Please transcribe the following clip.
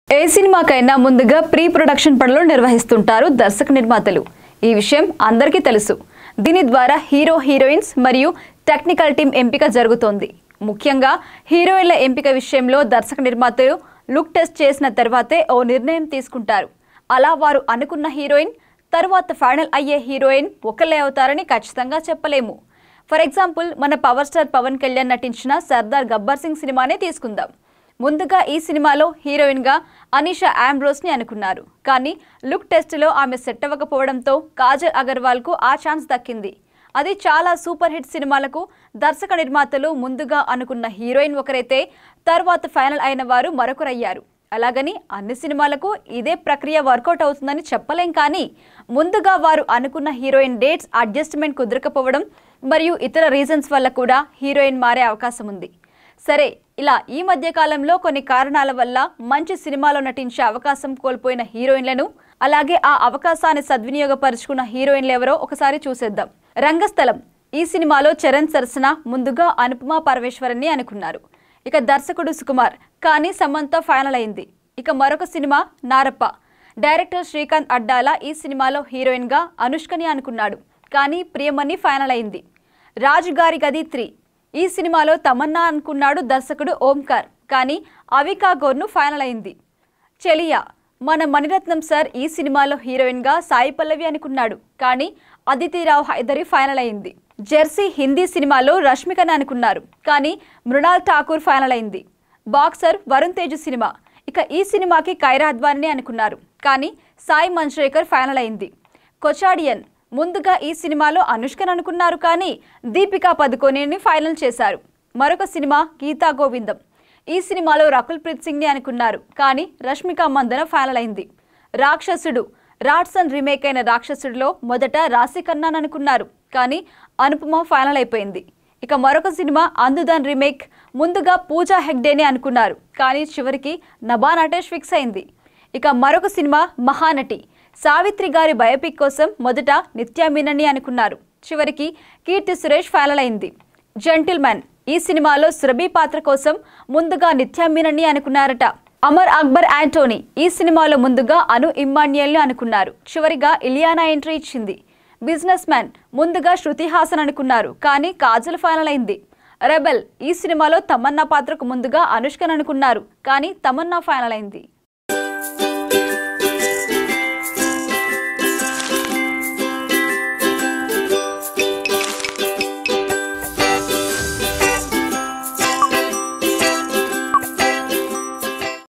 ఏ సినిమాకైనా ముందుగా pre production పనులు నిర్వహిస్తుంటారు దర్శక నిర్మాతలు ఈ విషయం అందరికీ తెలుసు దీని ద్వారా హీరో హీరోయిన్స్ మరియు టెక్నికల్ టీం ఎంపిక జరుగుతోంది ముఖ్యంగా హీరోయిన్ల ఎంపిక విషయంలో దర్శక నిర్మాతలు లుక్ టెస్ట్ చేసిన తర్వాతే ఓ నిర్ణయం తీసుకుంటారు అలా వారు అనుకున్న హీరోయిన్ తర్వాత ఫైనల్ అయ్యే హీరోయిన్ ఒకళ్ళే అవుతారని ఖచ్చితంగా చెప్పలేము ఫర్ ఎగ్జాంపుల్ మన పవర్ స్టార్ పవన్ కళ్యాణ్ నటించిన సర్దార్ గబ్బర్ సింగ్ సినిమానే తీసుకుందాం ముందుగా ఈ సినిమాలో హీరోయిన్గా అనీషా ఆంబ్రోస్ని అనుకున్నారు కానీ లుక్ టెస్ట్లో ఆమె సెట్ అవ్వకపోవడంతో కాజల్ అగర్వాల్కు ఆ ఛాన్స్ దక్కింది అది చాలా సూపర్ హిట్ సినిమాలకు దర్శక నిర్మాతలు ముందుగా అనుకున్న హీరోయిన్ ఒకరైతే తర్వాత ఫైనల్ అయిన వారు మరొకరయ్యారు అలాగని అన్ని సినిమాలకు ఇదే ప్రక్రియ వర్కౌట్ అవుతుందని చెప్పలేం కానీ ముందుగా వారు అనుకున్న హీరోయిన్ డేట్స్ అడ్జస్ట్మెంట్ కుదరకపోవడం మరియు ఇతర రీజన్స్ వల్ల కూడా హీరోయిన్ మారే అవకాశం ఉంది సరే ఇలా ఈ మధ్య కాలంలో కొన్ని కారణాల వల్ల మంచి సినిమాలో నటించే అవకాశం కోల్పోయిన హీరోయిన్లను అలాగే ఆ అవకాశాన్ని సద్వినియోగపరుచుకున్న హీరోయిన్లు ఎవరో ఒకసారి చూసేద్దాం రంగస్థలం ఈ సినిమాలో చరణ్ సరసన ముందుగా అనుపమ పరమేశ్వరన్ని అనుకున్నారు ఇక దర్శకుడు సుకుమార్ కానీ సమంత ఫైనల్ అయింది ఇక మరొక సినిమా నారప్ప డైరెక్టర్ శ్రీకాంత్ అడ్డాల ఈ సినిమాలో హీరోయిన్గా అనుష్కని అనుకున్నాడు కానీ ప్రియమణి ఫైనల్ అయింది రాజు గారి గది త్రీ ఈ సినిమాలో తమన్నా అనుకున్నాడు దర్శకుడు ఓంకార్ కానీ అవికా గోర్ను ఫైనల్ అయింది చెలియా మన మణిరత్నం సార్ ఈ సినిమాలో హీరోయిన్గా సాయి పల్లవి అనుకున్నాడు కానీ అదితిరావు హైదరి ఫైనల్ అయింది జెర్సీ హిందీ సినిమాలో రష్మికని అనుకున్నారు కానీ మృణాల్ ఠాకూర్ ఫైనల్ అయింది బాక్సర్ వరుణ్ తేజ్ సినిమా ఇక ఈ సినిమాకి కైరా అద్వాని అనుకున్నారు కానీ సాయి మంజ్రేకర్ ఫైనల్ అయింది కొచాడియన్ ముందుగా ఈ సినిమాలో అనుష్కను అనుకున్నారు కానీ దీపికా పదుకొనేని ఫైనల్ చేశారు మరొక సినిమా గీతా గోవిందం ఈ సినిమాలో రకుల్ ప్రీత్ సింగ్ని అనుకున్నారు కానీ రష్మిక మందన ఫైనల్ అయింది రాక్షసుడు రాట్సన్ రీమేక్ అయిన రాక్షసుడిలో మొదట రాశి ఖన్నాన్ అనుకున్నారు కానీ అనుపమ ఫైనల్ అయిపోయింది ఇక మరొక సినిమా అందుదాన్ రీమేక్ ముందుగా పూజా హెగ్డేని అనుకున్నారు కానీ చివరికి నభా నటేష్ ఫిక్స్ అయింది ఇక మరొక సినిమా మహానటి సావిత్రి గారి బయోపిక్ కోసం మొదట నిత్యా మీనన్ని అనుకున్నారు చివరికి కీర్తి సురేష్ ఫైనల్ అయింది జెంటిల్మెన్ ఈ సినిమాలో సురభి పాత్ర కోసం ముందుగా నిత్యా మీనన్ని అనుకున్నారట అమర్ అక్బర్ యాంటోనీ ఈ సినిమాలో ముందుగా అను ఇమ్మాన్యుయల్ని అనుకున్నారు చివరిగా ఇలియానా ఎంట్రీ ఇచ్చింది బిజినెస్ మ్యాన్ ముందుగా శృతి హాసన్ అనుకున్నారు కానీ కాజల్ ఫైనల్ అయింది రెబెల్ ఈ సినిమాలో తమన్నా పాత్రకు ముందుగా అనుష్కన్ అనుకున్నారు కానీ తమన్నా ఫైనల్ అయింది